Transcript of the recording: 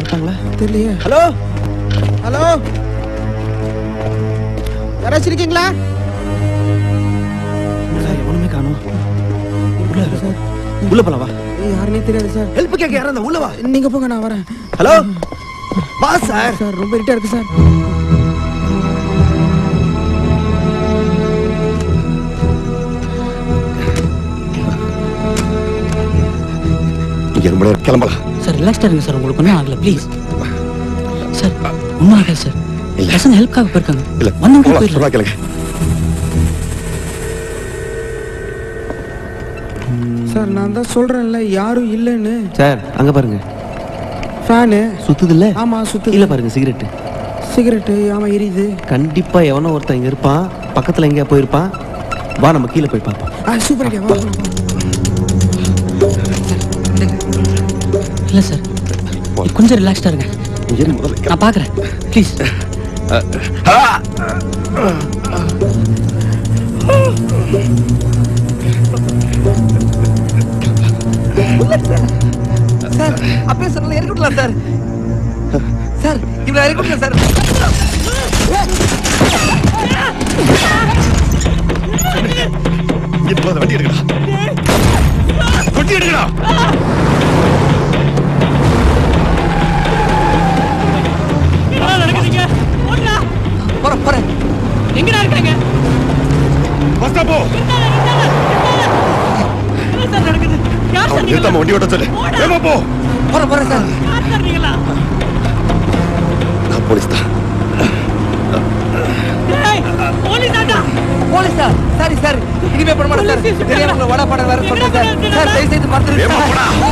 சாப்பிட்டாங்களா தெரியலையே hello hello யாராச்சும் இருக்கீங்களா சார் எவனுமே காணும் உள்ள இருக்கு. உள்ள போலாம் வா ஏய், யாருன்னே தெரியாது சார் ஹெல்ப் கேட்க யாரும் இருந்தா உள்ள வா நீங்க போங்க நான் வரேன் ஹலோ வா சார் சார் ரொம்ப இருட்டா இருக்கு சார் இங்க ரொம்ப நேரம் கிளம்பலாம் சார் ரிலாக்ஸ்டாக இருங்க சார் உங்களுக்கு ஒன்றும் ஆகல ப்ளீஸ் சார் ஒன்றும் ஆகாது சார் இல்ல. பசங்க ஹெல்ப்காக போயிருக்காங்க இல்ல வந்து போலாம், போயிடலாம் சொன்னா கேளுங்க சார் நான் தான் சொல்றேன்ல யாரும் இல்லைன்னு சார் அங்க பாருங்க ஃபேனு சுத்துது இல்ல ஆமா சுத்து கீழே பாருங்க சிகரெட் சிகரெட்டு ஆமா எரியுது கண்டிப்பா எவனோ ஒருத்தன் இங்க இருப்பான் பக்கத்துல எங்கேயா போயிருப்பான் வா நம்ம கீழே போய் பார்ப்போம் ஆ சூப்பர் ஐடியா வா வா, வா. இல்லை சார் கொஞ்சம் ரிலாக்ஸ்டாக இருங்க இரு முதல்ல நான் பார்க்குறேன் ப்ளீஸ் சார் அப்பயே சொன்னல இறக்கி விடலாம் சார் சார் இவனை இறக்கி விடலாம் சார் இங்க போத வண்டி எடுக்கடா வண்டி எடுக்கடா போறேன் போறேன் எங்கடா இருக்கீங்க பஸ் ஸ்டாப் போ என்ன சார் நடக்குது யார் அவன் நிறுத்தாம வண்டி ஓட்ட சொல்லு வேகமா போ போறேன் போறேன் சார் யார் சார் நீங்களா நான் போலீஸ் தான் போலீஸ் ஆட்டா போலீஸ் சார் சாரி சார் இனிமே பண்ண மாட்டேன் சார் தெரியாம உங்களை வடை பாடம் வேற சொல்றேன் சார் சார் தயவு செய்து மறந்துடுங்க வேகமா போடா